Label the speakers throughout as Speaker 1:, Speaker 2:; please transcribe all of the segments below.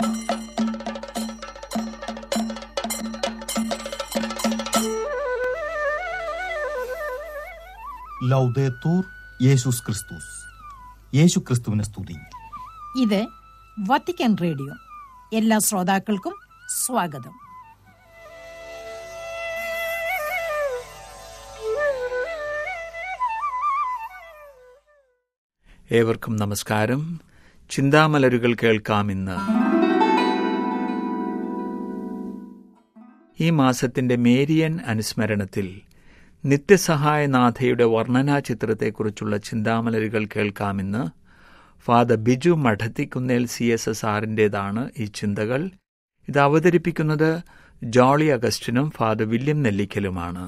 Speaker 1: ലൗദേത്തൂർ യേശുസ് ക്രിസ്തുസ് യേശു ക്രിസ്തുവിനെ സ്തുതി
Speaker 2: ഇത് വത്തിക്കാൻ റേഡിയോ എല്ലാ ശ്രോതാക്കൾക്കും സ്വാഗതം
Speaker 3: ഏവർക്കും നമസ്കാരം ചിന്താമലരുകൾ കേൾക്കാം ഇന്ന് ഈ മാസത്തിന്റെ മേരിയൻ അനുസ്മരണത്തിൽ നിത്യസഹായനാഥയുടെ വർണ്ണനാ ചിത്രത്തെക്കുറിച്ചുള്ള ചിന്താമലരുകൾ കേൾക്കാമെന്ന് father Biju Madathikunnel C S S ആറിൻ്റേതാണ് ഈ ചിന്തകൾ ഇത് അവതരിപ്പിക്കുന്നത് ജോളി അഗസ്റ്റിനും ഫാദർ വില്യം നെല്ലിക്കലുമാണ്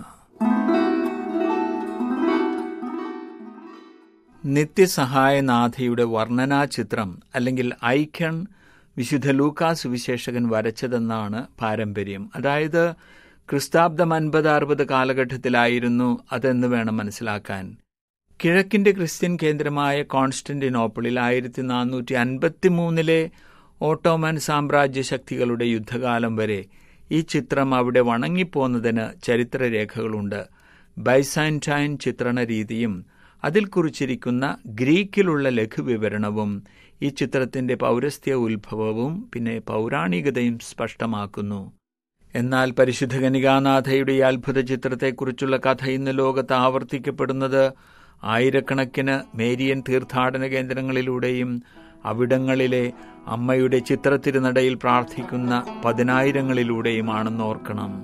Speaker 3: നിത്യസഹായനാഥയുടെ വർണ്ണനാ ചിത്രം അല്ലെങ്കിൽ ഐക്കൺ വിശുദ്ധ ലൂക്കാസ് വിശേഷകൻ വരച്ചതെന്നാണ് പാരമ്പര്യം അതായത് ക്രിസ്താബ്ദം അൻപത് അറുപത് കാലഘട്ടത്തിലായിരുന്നു അതെന്ന് വേണം മനസ്സിലാക്കാൻ കിഴക്കിന്റെ ക്രിസ്ത്യൻ കേന്ദ്രമായ കോൺസ്റ്റന്റിനോപ്പിളിൽ ആയിരത്തി നാനൂറ്റി അൻപത്തിമൂന്നിലെ ഓട്ടോമൻ സാമ്രാജ്യ ശക്തികളുടെ യുദ്ധകാലം വരെ ഈ ചിത്രം അവിടെ വണങ്ങിപ്പോന്നതിന് ചരിത്രരേഖകളുണ്ട് ബൈസാൻറ്റൈൻ ചിത്രണ രീതിയും അതിൽ കുറിച്ചിരിക്കുന്ന ഗ്രീക്കിലുള്ള ലഘുവിവരണവും ഈ ചിത്രത്തിന്റെ പൗരസ്ത്യ ഉത്ഭവവും പിന്നെ പൗരാണികതയും സ്പഷ്ടമാക്കുന്നു എന്നാൽ പരിശുദ്ധ കനികാനാഥയുടെ ഈ അത്ഭുത ചിത്രത്തെക്കുറിച്ചുള്ള കഥ ഇന്ന് ലോകത്ത് ആവർത്തിക്കപ്പെടുന്നത് ആയിരക്കണക്കിന് മേരിയൻ തീർത്ഥാടന കേന്ദ്രങ്ങളിലൂടെയും അവിടങ്ങളിലെ അമ്മയുടെ ചിത്രത്തിരുനടയിൽ പ്രാർത്ഥിക്കുന്ന പതിനായിരങ്ങളിലൂടെയുമാണെന്ന് ഓർക്കണം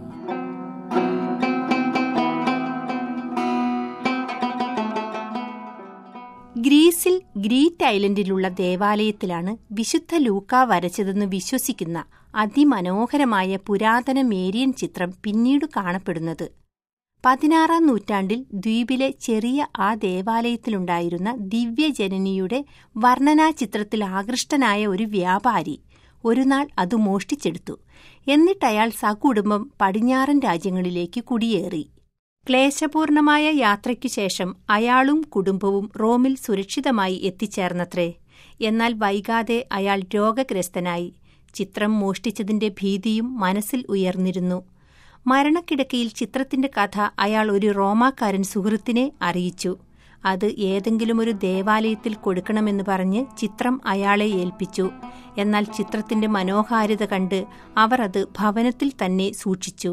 Speaker 4: ഗ്രീസിൽ ഗ്രീറ്റ് ഐലൻഡിലുള്ള ദേവാലയത്തിലാണ് വിശുദ്ധ ലൂക്ക വരച്ചതെന്ന് വിശ്വസിക്കുന്ന അതിമനോഹരമായ പുരാതന മേരിയൻ ചിത്രം പിന്നീട് കാണപ്പെടുന്നത് പതിനാറാം നൂറ്റാണ്ടിൽ ദ്വീപിലെ ചെറിയ ആ ദേവാലയത്തിലുണ്ടായിരുന്ന ദിവ്യജനനിയുടെ വർണ്ണനാ ചിത്രത്തിൽ ആകൃഷ്ടനായ ഒരു വ്യാപാരി ഒരുനാൾ അത് മോഷ്ടിച്ചെടുത്തു എന്നിട്ടയാൾ സകുടുംബം പടിഞ്ഞാറൻ രാജ്യങ്ങളിലേക്ക് കുടിയേറി ക്ലേശപൂർണമായ യാത്രയ്ക്കു ശേഷം അയാളും കുടുംബവും റോമിൽ സുരക്ഷിതമായി എത്തിച്ചേർന്നത്രേ എന്നാൽ വൈകാതെ അയാൾ രോഗഗ്രസ്തനായി ചിത്രം മോഷ്ടിച്ചതിന്റെ ഭീതിയും മനസ്സിൽ ഉയർന്നിരുന്നു മരണക്കിടക്കയിൽ ചിത്രത്തിന്റെ കഥ അയാൾ ഒരു റോമാക്കാരൻ സുഹൃത്തിനെ അറിയിച്ചു അത് ഏതെങ്കിലും ഒരു ദേവാലയത്തിൽ കൊടുക്കണമെന്ന് പറഞ്ഞ് ചിത്രം അയാളെ ഏൽപ്പിച്ചു എന്നാൽ ചിത്രത്തിന്റെ മനോഹാരിത കണ്ട് അവർ അത് ഭവനത്തിൽ തന്നെ സൂക്ഷിച്ചു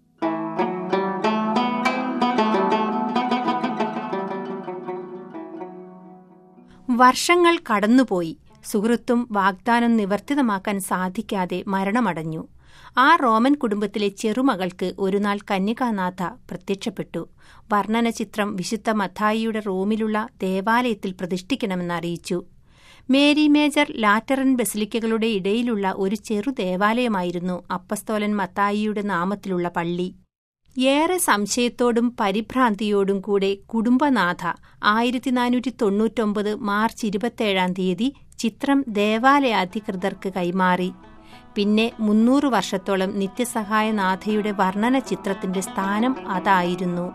Speaker 4: വർഷങ്ങൾ കടന്നുപോയി സുഹൃത്തും വാഗ്ദാനം നിവർത്തിതമാക്കാൻ സാധിക്കാതെ മരണമടഞ്ഞു ആ റോമൻ കുടുംബത്തിലെ ചെറുമകൾക്ക് ഒരുനാൾ കന്യകാനാഥ പ്രത്യക്ഷപ്പെട്ടു വർണ്ണന ചിത്രം വിശുദ്ധ മത്തായിയുടെ റോമിലുള്ള ദേവാലയത്തിൽ പ്രതിഷ്ഠിക്കണമെന്ന് അറിയിച്ചു മേരി മേജർ ലാറ്ററൻ ബസിലിക്കകളുടെ ഇടയിലുള്ള ഒരു ചെറു ദേവാലയമായിരുന്നു അപ്പസ്തോലൻ മത്തായിയുടെ നാമത്തിലുള്ള പള്ളി ഏറെ സംശയത്തോടും പരിഭ്രാന്തിയോടും കൂടെ കുടുംബനാഥ ആയിരത്തി നാനൂറ്റി തൊണ്ണൂറ്റൊമ്പത് മാർച്ച് ഇരുപത്തേഴാം തീയതി ചിത്രം ദേവാലയാധികൃതർക്ക് കൈമാറി പിന്നെ മുന്നൂറ് വർഷത്തോളം നിത്യസഹായനാഥയുടെ വർണ്ണന ചിത്രത്തിന്റെ സ്ഥാനം അതായിരുന്നു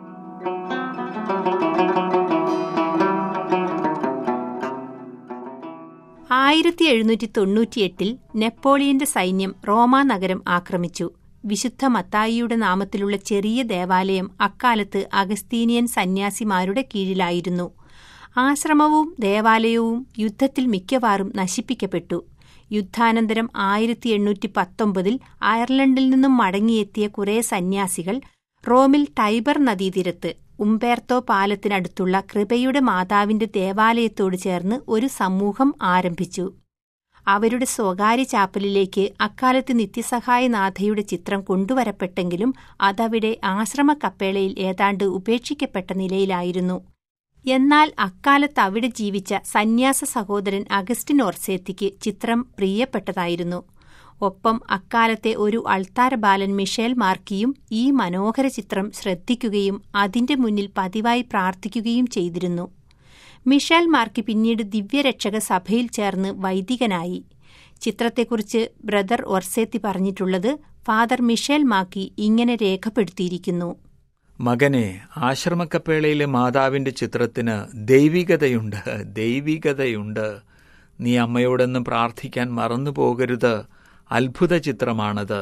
Speaker 4: ആയിരത്തി എഴുന്നൂറ്റി തൊണ്ണൂറ്റിയെട്ടിൽ നെപ്പോളിയന്റെ സൈന്യം റോമാ നഗരം ആക്രമിച്ചു വിശുദ്ധ മത്തായിയുടെ നാമത്തിലുള്ള ചെറിയ ദേവാലയം അക്കാലത്ത് അഗസ്തീനിയൻ സന്യാസിമാരുടെ കീഴിലായിരുന്നു ആശ്രമവും ദേവാലയവും യുദ്ധത്തിൽ മിക്കവാറും നശിപ്പിക്കപ്പെട്ടു യുദ്ധാനന്തരം ആയിരത്തി എണ്ണൂറ്റി പത്തൊമ്പതിൽ അയർലൻഡിൽ നിന്നും മടങ്ങിയെത്തിയ കുറെ സന്യാസികൾ റോമിൽ ടൈബർ നദീതീരത്ത് ഉംബേർത്തോ പാലത്തിനടുത്തുള്ള കൃപയുടെ മാതാവിന്റെ ദേവാലയത്തോട് ചേർന്ന് ഒരു സമൂഹം ആരംഭിച്ചു അവരുടെ സ്വകാര്യ ചാപ്പലിലേക്ക് അക്കാലത്ത് നിത്യസഹായനാഥയുടെ ചിത്രം കൊണ്ടുവരപ്പെട്ടെങ്കിലും അതവിടെ ആശ്രമ കപ്പേളയിൽ ഏതാണ്ട് ഉപേക്ഷിക്കപ്പെട്ട നിലയിലായിരുന്നു എന്നാൽ അക്കാലത്ത് അവിടെ ജീവിച്ച സന്യാസ സഹോദരൻ അഗസ്റ്റിൻ ഓർസേത്തിക്ക് ചിത്രം പ്രിയപ്പെട്ടതായിരുന്നു ഒപ്പം അക്കാലത്തെ ഒരു അൾത്താര ബാലൻ മിഷേൽ മാർക്കിയും ഈ മനോഹര ചിത്രം ശ്രദ്ധിക്കുകയും അതിന്റെ മുന്നിൽ പതിവായി പ്രാർത്ഥിക്കുകയും ചെയ്തിരുന്നു മിഷേൽ മാർക്കി പിന്നീട് ദിവ്യരക്ഷക സഭയിൽ ചേർന്ന് വൈദികനായി ചിത്രത്തെക്കുറിച്ച് ബ്രദർ ഒർസേത്തി പറഞ്ഞിട്ടുള്ളത് ഫാദർ മിഷേൽ മാക്കി ഇങ്ങനെ രേഖപ്പെടുത്തിയിരിക്കുന്നു
Speaker 3: മകനെ ആശ്രമക്കപ്പേളയിലെ മാതാവിന്റെ ചിത്രത്തിന് ദൈവികതയുണ്ട് ദൈവികതയുണ്ട് നീ അമ്മയോടൊന്ന് പ്രാർത്ഥിക്കാൻ മറന്നു പോകരുത് അത്ഭുത ചിത്രമാണത്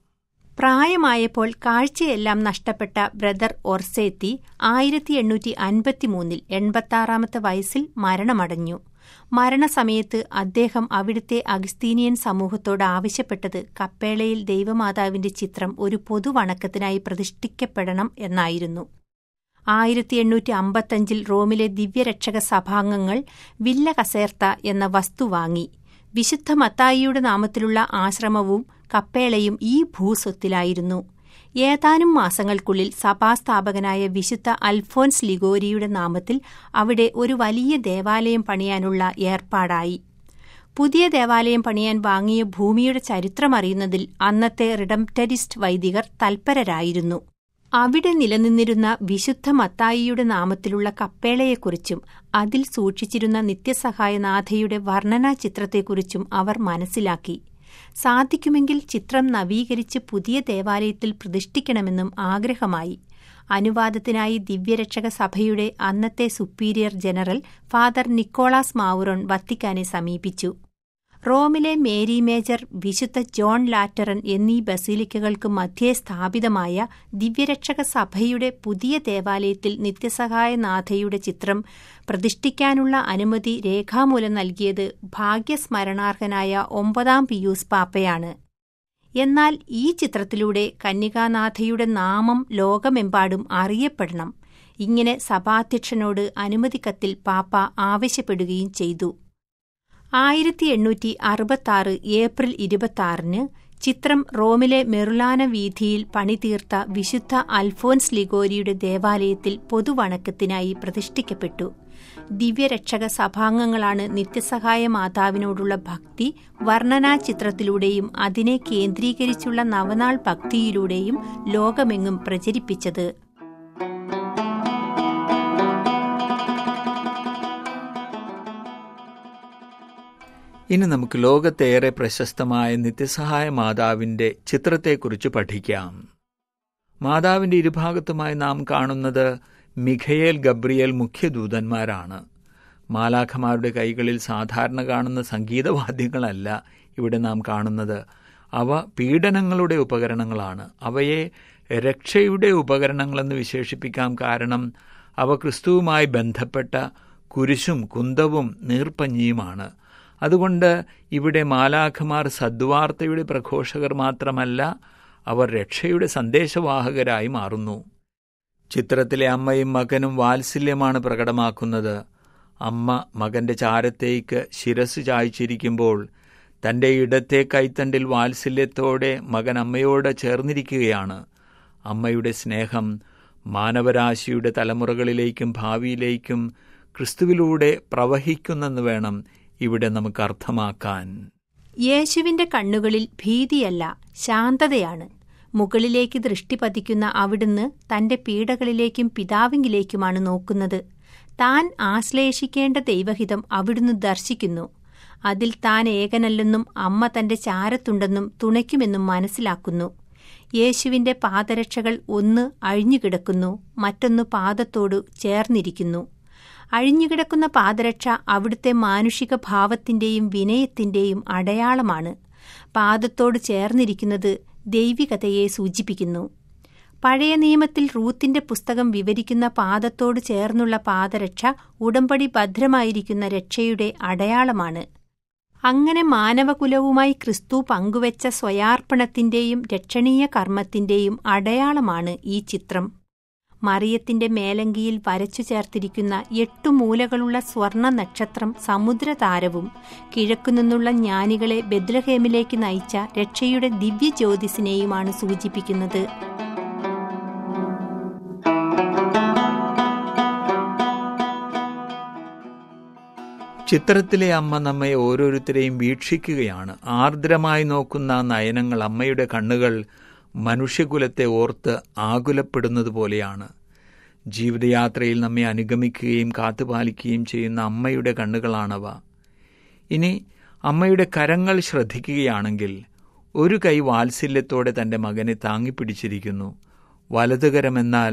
Speaker 4: പ്രായമായപ്പോൾ കാഴ്ചയെല്ലാം നഷ്ടപ്പെട്ട ബ്രദർ ഒർസേത്തി ആയിരത്തി എണ്ണൂറ്റി അൻപത്തിമൂന്നിൽ എൺപത്താറാമത്തെ വയസ്സിൽ മരണമടഞ്ഞു മരണസമയത്ത് അദ്ദേഹം അവിടുത്തെ അഗസ്തീനിയൻ സമൂഹത്തോട് ആവശ്യപ്പെട്ടത് കപ്പേളയിൽ ദൈവമാതാവിന്റെ ചിത്രം ഒരു പൊതുവണക്കത്തിനായി പ്രതിഷ്ഠിക്കപ്പെടണം എന്നായിരുന്നു ആയിരത്തി എണ്ണൂറ്റി അമ്പത്തഞ്ചിൽ റോമിലെ ദിവ്യരക്ഷക സഭാംഗങ്ങൾ വില്ല കസേർത്ത എന്ന വസ്തു വാങ്ങി വിശുദ്ധ മത്തായിയുടെ നാമത്തിലുള്ള ആശ്രമവും കപ്പേളയും ഈ ഭൂസ്വത്തിലായിരുന്നു ഏതാനും മാസങ്ങൾക്കുള്ളിൽ സഭാസ്ഥാപകനായ വിശുദ്ധ അൽഫോൻസ് ലിഗോരിയുടെ നാമത്തിൽ അവിടെ ഒരു വലിയ ദേവാലയം പണിയാനുള്ള ഏർപ്പാടായി പുതിയ ദേവാലയം പണിയാൻ വാങ്ങിയ ഭൂമിയുടെ ചരിത്രമറിയുന്നതിൽ അന്നത്തെ റിഡംറ്റരിസ്റ്റ് വൈദികർ തൽപരരായിരുന്നു അവിടെ നിലനിന്നിരുന്ന വിശുദ്ധ മത്തായിയുടെ നാമത്തിലുള്ള കപ്പേളയെക്കുറിച്ചും അതിൽ സൂക്ഷിച്ചിരുന്ന നിത്യസഹായനാഥയുടെ വർണ്ണനാ ചിത്രത്തെക്കുറിച്ചും അവർ മനസ്സിലാക്കി സാധിക്കുമെങ്കിൽ ചിത്രം നവീകരിച്ച് പുതിയ ദേവാലയത്തിൽ പ്രതിഷ്ഠിക്കണമെന്നും ആഗ്രഹമായി അനുവാദത്തിനായി ദിവ്യരക്ഷക സഭയുടെ അന്നത്തെ superior general father Nicholas Mauron വത്തിക്കാനെ സമീപിച്ചു റോമിലെ മേരി മേജർ വിശുദ്ധ ജോൺ ലാറ്ററൻ എന്നീ ബസീലിക്കകൾക്ക് മധ്യേ സ്ഥാപിതമായ ദിവ്യരക്ഷക സഭയുടെ പുതിയ ദേവാലയത്തിൽ നിത്യസഹായനാഥയുടെ ചിത്രം പ്രതിഷ്ഠിക്കാനുള്ള അനുമതി രേഖാമൂലം നൽകിയത് ഭാഗ്യസ്മരണാർഹനായ ഒമ്പതാം പിയൂസ് പാപ്പയാണ് എന്നാൽ ഈ ചിത്രത്തിലൂടെ കന്യകാനാഥയുടെ നാമം ലോകമെമ്പാടും അറിയപ്പെടണം ഇങ്ങനെ സഭാധ്യക്ഷനോട് അനുമതിക്കത്തിൽ പാപ്പ ആവശ്യപ്പെടുകയും ചെയ്തു ആയിരത്തി എണ്ണൂറ്റി അറുപത്താറ് ഏപ്രിൽ ഇരുപത്തിയാറിന് ചിത്രം റോമിലെ മെറുലാന വീഥിയിൽ പണിതീർത്ത വിശുദ്ധ അൽഫോൻസ് ലിഗോരിയുടെ ദേവാലയത്തിൽ പൊതുവണക്കത്തിനായി പ്രതിഷ്ഠിക്കപ്പെട്ടു ദിവ്യരക്ഷക സഭാംഗങ്ങളാണ് നിത്യസഹായ മാതാവിനോടുള്ള ഭക്തി വർണ്ണനാ ചിത്രത്തിലൂടെയും അതിനെ കേന്ദ്രീകരിച്ചുള്ള നവനാൾ ഭക്തിയിലൂടെയും ലോകമെങ്ങും പ്രചരിപ്പിച്ചത്
Speaker 3: ഇനി നമുക്ക് ലോകത്തേറെ പ്രശസ്തമായ നിത്യസഹായ മാതാവിന്റെ ചിത്രത്തെക്കുറിച്ച് പഠിക്കാം മാതാവിന്റെ ഇരുഭാഗത്തുമായി നാം കാണുന്നത് മിഖയേൽ ഗബ്രിയേൽ മുഖ്യദൂതന്മാരാണ് മാലാഖമാരുടെ കൈകളിൽ സാധാരണ കാണുന്ന സംഗീതവാദ്യങ്ങളല്ല ഇവിടെ നാം കാണുന്നത് അവ പീഡനങ്ങളുടെ ഉപകരണങ്ങളാണ് അവയെ രക്ഷയുടെ ഉപകരണങ്ങളെന്ന് വിശേഷിപ്പിക്കാം കാരണം അവ ക്രിസ്തുവുമായി ബന്ധപ്പെട്ട കുരിശും കുന്തവും നീർപ്പഞ്ഞിയുമാണ് അതുകൊണ്ട് ഇവിടെ മാലാഖമാർ സദ്വാർത്തയുടെ പ്രഘോഷകർ മാത്രമല്ല അവർ രക്ഷയുടെ സന്ദേശവാഹകരായി മാറുന്നു ചിത്രത്തിലെ അമ്മയും മകനും വാത്സല്യമാണ് പ്രകടമാക്കുന്നത് അമ്മ മകന്റെ ചാരത്തേക്ക് ശിരസ് ചായ്ച്ചിരിക്കുമ്പോൾ തന്റെ ഇടത്തെ കൈത്തണ്ടിൽ വാത്സല്യത്തോടെ മകൻ അമ്മയോട് ചേർന്നിരിക്കുകയാണ് അമ്മയുടെ സ്നേഹം മാനവരാശിയുടെ തലമുറകളിലേക്കും ഭാവിയിലേക്കും ക്രിസ്തുവിലൂടെ പ്രവഹിക്കുന്നെന്ന് വേണം ഇവിടെ നമുക്ക് അർത്ഥമാക്കാൻ
Speaker 4: യേശുവിന്റെ കണ്ണുകളിൽ ഭീതിയല്ല ശാന്തതയാണ് മുകളിലേക്ക് ദൃഷ്ടി പതിക്കുന്ന അവിടുന്ന് തന്റെ പീഡകളിലേക്കും പിതാവിങ്കിലേക്കുമാണ് നോക്കുന്നത് താൻ ആശ്ലേഷിക്കേണ്ട ദൈവഹിതം അവിടുന്ന് ദർശിക്കുന്നു അതിൽ താൻ ഏകനല്ലെന്നും അമ്മ തന്റെ ചാരത്തുണ്ടെന്നും തുണയ്ക്കുമെന്നും മനസ്സിലാക്കുന്നു യേശുവിന്റെ പാദരക്ഷകൾ ഒന്ന് അഴിഞ്ഞുകിടക്കുന്നു മറ്റൊന്ന് പാദത്തോടു ചേർന്നിരിക്കുന്നു അഴിഞ്ഞുകിടക്കുന്ന പാദരക്ഷ അവിടുത്തെ മാനുഷിക ഭാവത്തിന്റെയും വിനയത്തിന്റെയും അടയാളമാണ് പാദത്തോട് ചേർന്നിരിക്കുന്നത് ദൈവികതയെ സൂചിപ്പിക്കുന്നു പഴയ നിയമത്തിൽ റൂത്തിന്റെ പുസ്തകം വിവരിക്കുന്ന പാദത്തോട് ചേർന്നുള്ള പാദരക്ഷ ഉടമ്പടി ഭദ്രമായിരിക്കുന്ന രക്ഷയുടെ അടയാളമാണ് അങ്ങനെ മാനവകുലവുമായി ക്രിസ്തു പങ്കുവച്ച സ്വയാർപ്പണത്തിന്റെയും രക്ഷണീയ കർമ്മത്തിന്റെയും അടയാളമാണ് ഈ ചിത്രം മറിയത്തിന്റെ മേലങ്കിയിൽ വരച്ചു ചേർത്തിരിക്കുന്ന എട്ടു മൂലകളുള്ള സ്വർണ നക്ഷത്രം സമുദ്രതാരവും കിഴക്കുനിന്നുള്ള ജ്ഞാനികളെ ബദ്ലഹേമിലേക്ക് നയിച്ച രക്ഷയുടെ ദിവ്യജ്യോതിസിനെയുമാണ് സൂചിപ്പിക്കുന്നത്
Speaker 3: ചിത്രത്തിലെ അമ്മ നമ്മെ ഓരോരുത്തരെയും വീക്ഷിക്കുകയാണ് ആർദ്രമായി നോക്കുന്ന നയനങ്ങൾ അമ്മയുടെ കണ്ണുകൾ മനുഷ്യകുലത്തെ ഓർത്ത് ആകുലപ്പെടുന്നത് പോലെയാണ് ജീവിതയാത്രയിൽ നമ്മെ അനുഗമിക്കുകയും കാത്തുപാലിക്കുകയും ചെയ്യുന്ന അമ്മയുടെ കണ്ണുകളാണവ ഇനി അമ്മയുടെ കരങ്ങൾ ശ്രദ്ധിക്കുകയാണെങ്കിൽ ഒരു കൈ വാത്സല്യത്തോടെ തന്റെ മകനെ താങ്ങിപ്പിടിച്ചിരിക്കുന്നു വലതുകരമെന്നാൽ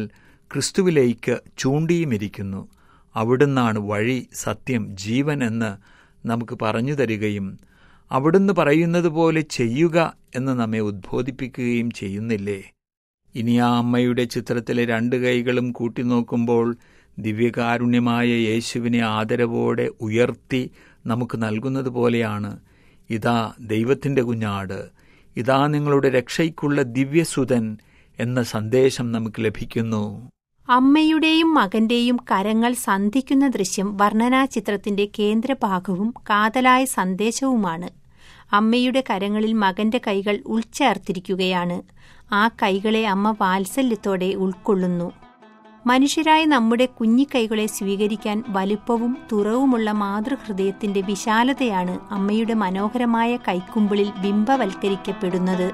Speaker 3: ക്രിസ്തുവിലേക്ക് ചൂണ്ടിയുമിരിക്കുന്നു അവിടുന്നാണ് വഴി സത്യം ജീവൻ എന്ന് നമുക്ക് പറഞ്ഞു തരികയും അവിടുന്ന് പറയുന്നത് പോലെ ചെയ്യുക എന്ന് നമ്മെ ഉദ്ബോധിപ്പിക്കുകയും ചെയ്യുന്നില്ലേ ഇനി ആ അമ്മയുടെ ചിത്രത്തിലെ രണ്ട് കൈകളും കൂട്ടിനോക്കുമ്പോൾ ദിവ്യകാരുണ്യമായ യേശുവിനെ ആദരവോടെ ഉയർത്തി നമുക്ക് നൽകുന്നത് പോലെയാണ് ഇതാ ദൈവത്തിൻ്റെ കുഞ്ഞാട് ഇതാ നിങ്ങളുടെ രക്ഷയ്ക്കുള്ള ദിവ്യസുതൻ എന്ന സന്ദേശം നമുക്ക് ലഭിക്കുന്നു
Speaker 4: അമ്മയുടെയും മകന്റെയും കരങ്ങൾ സന്ധിക്കുന്ന ദൃശ്യം വർണ്ണനാചിത്രത്തിന്റെ കേന്ദ്രഭാഗവും കാതലായ സന്ദേശവുമാണ് അമ്മയുടെ കരങ്ങളിൽ മകന്റെ കൈകൾ ഉൾച്ചേർത്തിരിക്കുകയാണ് ആ കൈകളെ അമ്മ വാത്സല്യത്തോടെ ഉൾക്കൊള്ളുന്നു മനുഷ്യരായ നമ്മുടെ കുഞ്ഞിക്കൈകളെ സ്വീകരിക്കാൻ വലുപ്പവും തുറവുമുള്ള മാതൃഹൃദയത്തിന്റെ വിശാലതയാണ് അമ്മയുടെ മനോഹരമായ കൈക്കുമ്പിളിൽ ബിംബവൽക്കരിക്കപ്പെടുന്നത്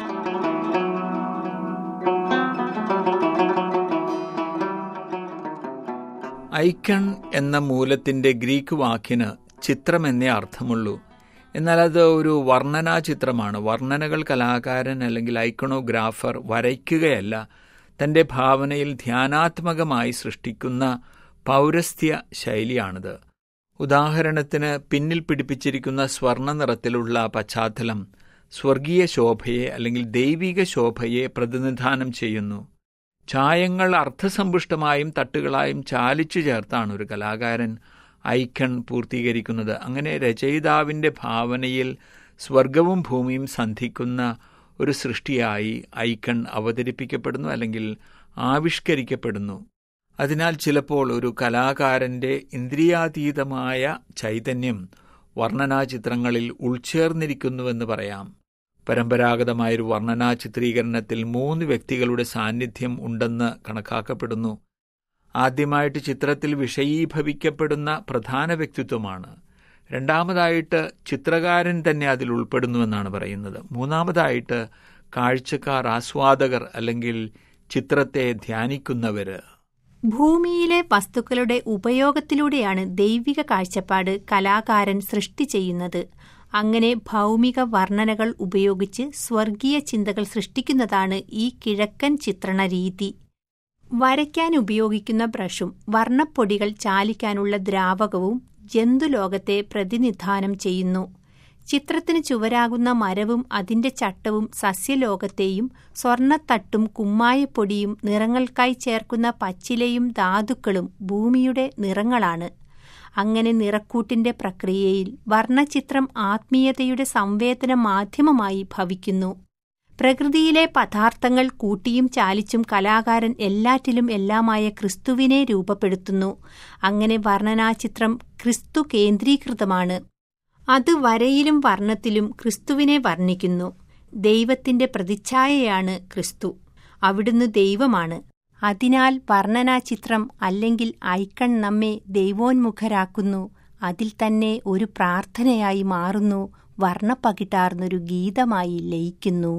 Speaker 3: ഐക്കൺ എന്ന മൂലത്തിന്റെ ഗ്രീക്ക് വാക്കിന് ചിത്രമെന്നേ അർത്ഥമുള്ളൂ എന്നാൽ അത് ഒരു വർണ്ണനാ ചിത്രമാണ് വർണ്ണനകൾ കലാകാരൻ അല്ലെങ്കിൽ ഐക്കണോഗ്രാഫർ വരയ്ക്കുകയല്ല തന്റെ ഭാവനയിൽ ധ്യാനാത്മകമായി സൃഷ്ടിക്കുന്ന പൗരസ്ത്യ ശൈലിയാണിത് ഉദാഹരണത്തിന് പിന്നിൽ പിടിപ്പിച്ചിരിക്കുന്ന സ്വർണ്ണ നിറത്തിലുള്ള പശ്ചാത്തലം സ്വർഗീയ ശോഭയെ അല്ലെങ്കിൽ ദൈവിക ശോഭയെ പ്രതിനിധാനം ചെയ്യുന്നു ഛായങ്ങൾ അർത്ഥസമ്പുഷ്ടമായും തട്ടുകളായും ചാലിച്ചു ചേർത്താണ് ഒരു കലാകാരൻ ഐക്കൺ പൂർത്തീകരിക്കുന്നത് അങ്ങനെ രചയിതാവിൻ്റെ ഭാവനയിൽ സ്വർഗവും ഭൂമിയും സന്ധിക്കുന്ന ഒരു സൃഷ്ടിയായി ഐക്കൺ അവതരിപ്പിക്കപ്പെടുന്നു അല്ലെങ്കിൽ ആവിഷ്കരിക്കപ്പെടുന്നു അതിനാൽ ചിലപ്പോൾ ഒരു കലാകാരന്റെ ഇന്ദ്രിയാതീതമായ ചൈതന്യം വർണ്ണനാ ചിത്രങ്ങളിൽ ഉൾച്ചേർന്നിരിക്കുന്നുവെന്ന് പറയാം പരമ്പരാഗതമായൊരു വർണ്ണനാ ചിത്രീകരണത്തിൽ മൂന്ന് വ്യക്തികളുടെ സാന്നിധ്യം ഉണ്ടെന്ന് കണക്കാക്കപ്പെടുന്നു ആദ്യമായിട്ട് ചിത്രത്തിൽ വിഷയീഭവിക്കപ്പെടുന്ന പ്രധാന വ്യക്തിത്വമാണ് രണ്ടാമതായിട്ട് ചിത്രകാരൻ തന്നെ അതിൽ ഉൾപ്പെടുന്നുവെന്നാണ് പറയുന്നത് മൂന്നാമതായിട്ട് കാഴ്ചക്കാർ ആസ്വാദകർ അല്ലെങ്കിൽ ചിത്രത്തെ ധ്യാനിക്കുന്നവര്
Speaker 4: ഭൂമിയിലെ വസ്തുക്കളുടെ ഉപയോഗത്തിലൂടെയാണ് ദൈവിക കാഴ്ചപ്പാട് കലാകാരൻ സൃഷ്ടി ചെയ്യുന്നത് അങ്ങനെ ഭൗമിക വർണ്ണനകൾ ഉപയോഗിച്ച് സ്വർഗീയ ചിന്തകൾ സൃഷ്ടിക്കുന്നതാണ് ഈ കിഴക്കൻ ചിത്രണ രീതി വരയ്ക്കാൻ ഉപയോഗിക്കുന്ന ബ്രഷും വർണ്ണപ്പൊടികൾ ചാലിക്കാനുള്ള ദ്രാവകവും ജന്തുലോകത്തെ പ്രതിനിധാനം ചെയ്യുന്നു ചിത്രത്തിന് ചുവരാകുന്ന മരവും അതിന്റെ ചട്ടവും സസ്യലോകത്തെയും സ്വർണത്തട്ടും കുമ്മായപ്പൊടിയും നിറങ്ങൾക്കായി ചേർക്കുന്ന പച്ചിലയും ധാതുക്കളും ഭൂമിയുടെ നിറങ്ങളാണ് അങ്ങനെ നിറക്കൂട്ടിന്റെ പ്രക്രിയയിൽ വർണ്ണചിത്രം ആത്മീയതയുടെ സംവേദന മാധ്യമമായി ഭവിക്കുന്നു പ്രകൃതിയിലെ പദാർത്ഥങ്ങൾ കൂട്ടിയും ചാലിച്ചും കലാകാരൻ എല്ലാറ്റിലും എല്ലാമായ ക്രിസ്തുവിനെ രൂപപ്പെടുത്തുന്നു അങ്ങനെ വർണ്ണനാചിത്രം ക്രിസ്തു കേന്ദ്രീകൃതമാണ് അത് വരയിലും വർണ്ണത്തിലും ക്രിസ്തുവിനെ വർണ്ണിക്കുന്നു ദൈവത്തിന്റെ പ്രതിച്ഛായയാണ് ക്രിസ്തു അവിടുന്ന് ദൈവമാണ് അതിനാൽ വർണ്ണനാചിത്രം അല്ലെങ്കിൽ ഐക്കൺ നമ്മെ ദൈവോന്മുഖരാക്കുന്നു അതിൽ തന്നെ ഒരു പ്രാർത്ഥനയായി മാറുന്നു വർണ്ണപ്പകിട്ടാർന്നൊരു ഗീതമായി ലയിക്കുന്നു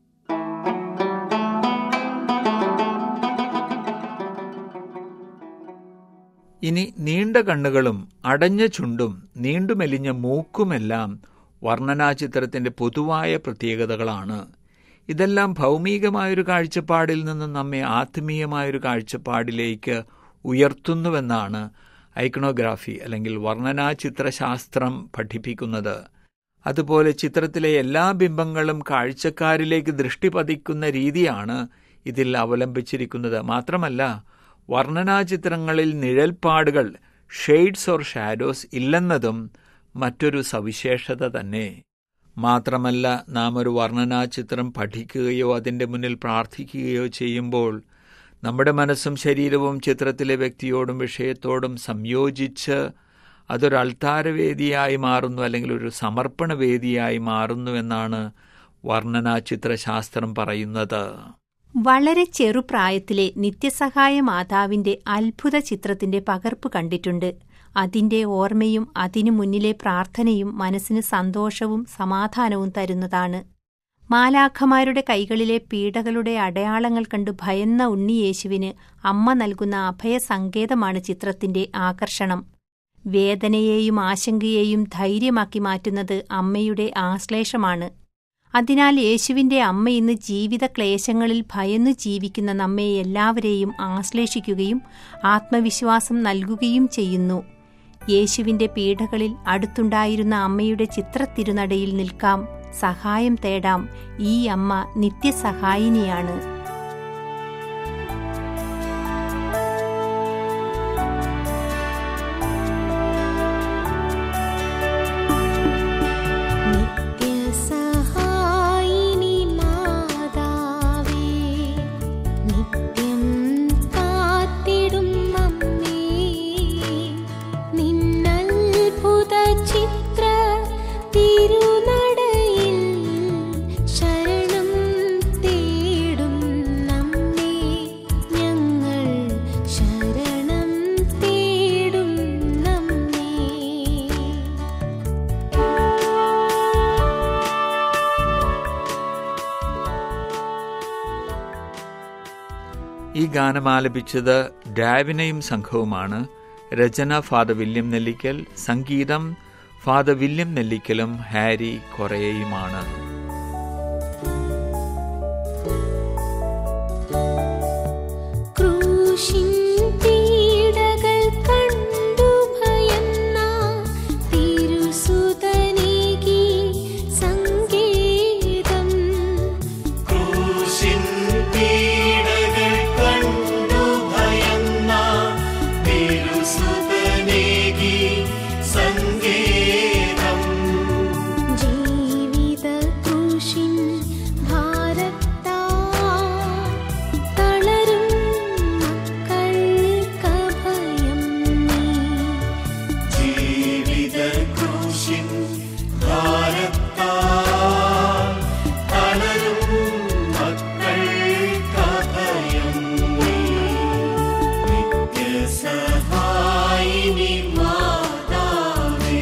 Speaker 3: ഇനി നീണ്ട കണ്ണുകളും അടഞ്ഞ ചുണ്ടും നീണ്ടുമെലിഞ്ഞ മൂക്കുമെല്ലാം വർണ്ണനാചിത്രത്തിന്റെ പൊതുവായ പ്രത്യേകതകളാണ് ഇതെല്ലാം ഭൗമികമായൊരു കാഴ്ചപ്പാടിൽ നിന്ന് നമ്മെ ആത്മീയമായൊരു കാഴ്ചപ്പാടിലേക്ക് ഉയർത്തുന്നുവെന്നാണ് ഐക്കണോഗ്രാഫി അല്ലെങ്കിൽ വർണ്ണനാചിത്രശാസ്ത്രം പഠിപ്പിക്കുന്നത് അതുപോലെ ചിത്രത്തിലെ എല്ലാ ബിംബങ്ങളും കാഴ്ചക്കാരിലേക്ക് ദൃഷ്ടി പതിക്കുന്ന രീതിയാണ് ഇതിൽ അവലംബിച്ചിരിക്കുന്നത് മാത്രമല്ല വർണ്ണനാചിത്രങ്ങളിൽ നിഴൽപ്പാടുകൾ ഷെയ്ഡ്സ് ഓർ ഷാഡോസ് ഇല്ലെന്നതും മറ്റൊരു സവിശേഷത തന്നെ മാത്രമല്ല നാം ഒരു വർണ്ണനാചിത്രം പഠിക്കുകയോ അതിൻ്റെ മുന്നിൽ പ്രാർത്ഥിക്കുകയോ ചെയ്യുമ്പോൾ നമ്മുടെ മനസ്സും ശരീരവും ചിത്രത്തിലെ വ്യക്തിയോടും വിഷയത്തോടും സംയോജിച്ച് അതൊരു അൾത്താരവേദിയായി മാറുന്നു അല്ലെങ്കിൽ ഒരു സമർപ്പണ വേദിയായി മാറുന്നു എന്നാണ് വർണ്ണനാചിത്രശാസ്ത്രം പറയുന്നത്
Speaker 4: വളരെ ചെറുപ്രായത്തിലെ നിത്യസഹായ മാതാവിന്റെ അത്ഭുത ചിത്രത്തിന്റെ പകർപ്പ് കണ്ടിട്ടുണ്ട് അതിന്റെ ഓർമ്മയും അതിനു മുന്നിലെ പ്രാർത്ഥനയും മനസ്സിന് സന്തോഷവും സമാധാനവും തരുന്നതാണ് മാലാഖമാരുടെ കൈകളിലെ പീഡകളുടെ അടയാളങ്ങൾ കണ്ടു ഭയന്ന ഉണ്ണിയേശുവിന് അമ്മ നൽകുന്ന അഭയസങ്കേതമാണ് ചിത്രത്തിന്റെ ആകർഷണം വേദനയെയും ആശങ്കയെയും ധൈര്യമാക്കി മാറ്റുന്നത് അമ്മയുടെ ആശ്ലേഷമാണ് അതിനാൽ യേശുവിന്റെ അമ്മ ഇന്ന് ജീവിത ക്ലേശങ്ങളിൽ ഭയന്നു ജീവിക്കുന്ന നമ്മെ എല്ലാവരെയും ആശ്ലേഷിക്കുകയും ആത്മവിശ്വാസം നൽകുകയും ചെയ്യുന്നു യേശുവിന്റെ പീഡകളിൽ അടുത്തുണ്ടായിരുന്ന അമ്മയുടെ ചിത്രത്തിരുനടയിൽ നിൽക്കാം സഹായം തേടാം ഈ അമ്മ നിത്യസഹായിനിയാണ്
Speaker 5: നിത്യസഹായിനി മാതാവേ നിത്യം കാത്തിടും അമ്മേ നിന്നത്ഭുത ചിത്ര തിരുനടയിൽ ശരണം തേടും നമ്മേ ഞങ്ങൾ ശരണം തേടും നമ്മേ
Speaker 3: ഈ ഗാനം ആലപിച്ചത് ഡാവിനയും സംഘവുമാണ് രചന ഫാദർ വില്യം നെല്ലിക്കൽ സംഗീതം ഫാദർ വില്യം നെല്ലിക്കലും ഹാരി കൊറേയുമാണ്
Speaker 5: ക്രൂശിൻ പീഡകൾ കണ്ടു ഭയന്ന തിരുസുതനേകി സംഗീതം
Speaker 6: ക്രൂശിൻ പീഡകൾ കണ്ടു ഭയന്ന തിരുസുതനേകി സങ്കേതം
Speaker 5: ജീവിത ക്രൂശിൻ ഭാരത്താ തളരും മക്കൾക്കഭയം നീ
Speaker 6: ജീവിത ക്രൂശിൻ ഭാരത്താൽ തളരും മക്കൾക്കഭയം നീ. നിത്യസഹായിനി മാതാവേ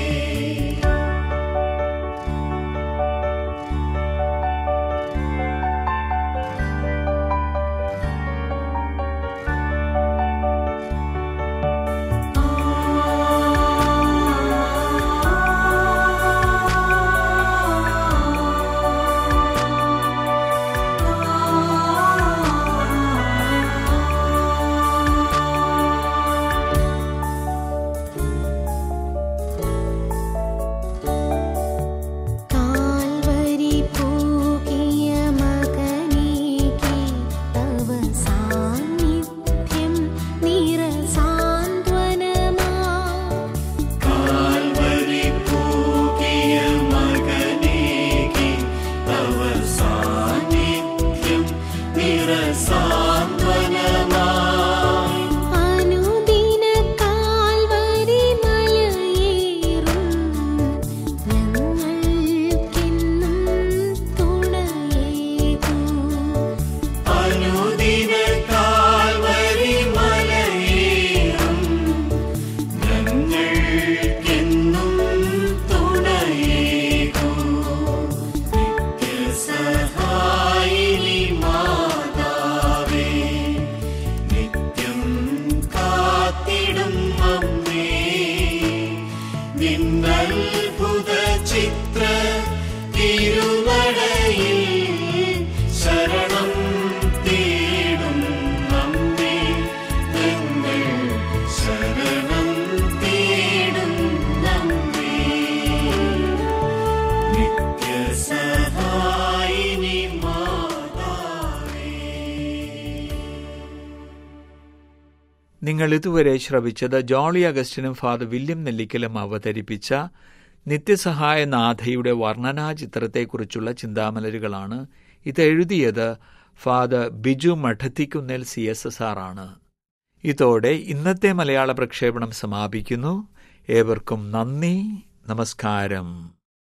Speaker 5: കാൽവരി പൂകിയ മകനേകി തവ സാന്നിധ്യം നിറസാന്ത്വനമാ
Speaker 6: കാൽവരി പൂകിയ മകനേകി തവ സാന്നിധ്യം നിറസാന്ത്വനമായി
Speaker 5: അനുദിന കാൽവരി മലയേറും ഞങ്ങൾക്കെന്നും തുണയേകൂ
Speaker 6: അനുദിന കാൽവരി മലയേറും ഞങ്ങൾക്കെന്നും തുണയേകൂ നിത്യസഹായിനി മാതാവേ നിത്യം കാത്തിടും അമ്മേ നിന്നത്ഭുത ചിത്ര തിരുനടയിൽ ശരണം തേടും നമ്മെ ഞങ്ങൾ ശരണം തേടും നമ്മെ നിത്യസഹായിനി മാതാവേ
Speaker 3: നിങ്ങൾ ഇതുവരെ ശ്രവിച്ചത് ജോളി അഗസ്റ്റിനും ഫാദർ വില്യം നെല്ലിക്കലും അവതരിപ്പിച്ച നിത്യസഹായ നാഥയുടെ വർണ്ണനാ ചിത്രത്തെക്കുറിച്ചുള്ള ചിന്താമലരുകളാണ് ഇത് എഴുതിയത് father Biju Madathikunnel C S S R ആണ് ഇതോടെ ഇന്നത്തെ മലയാള പ്രക്ഷേപണം സമാപിക്കുന്നു ഏവർക്കും നന്ദി നമസ്കാരം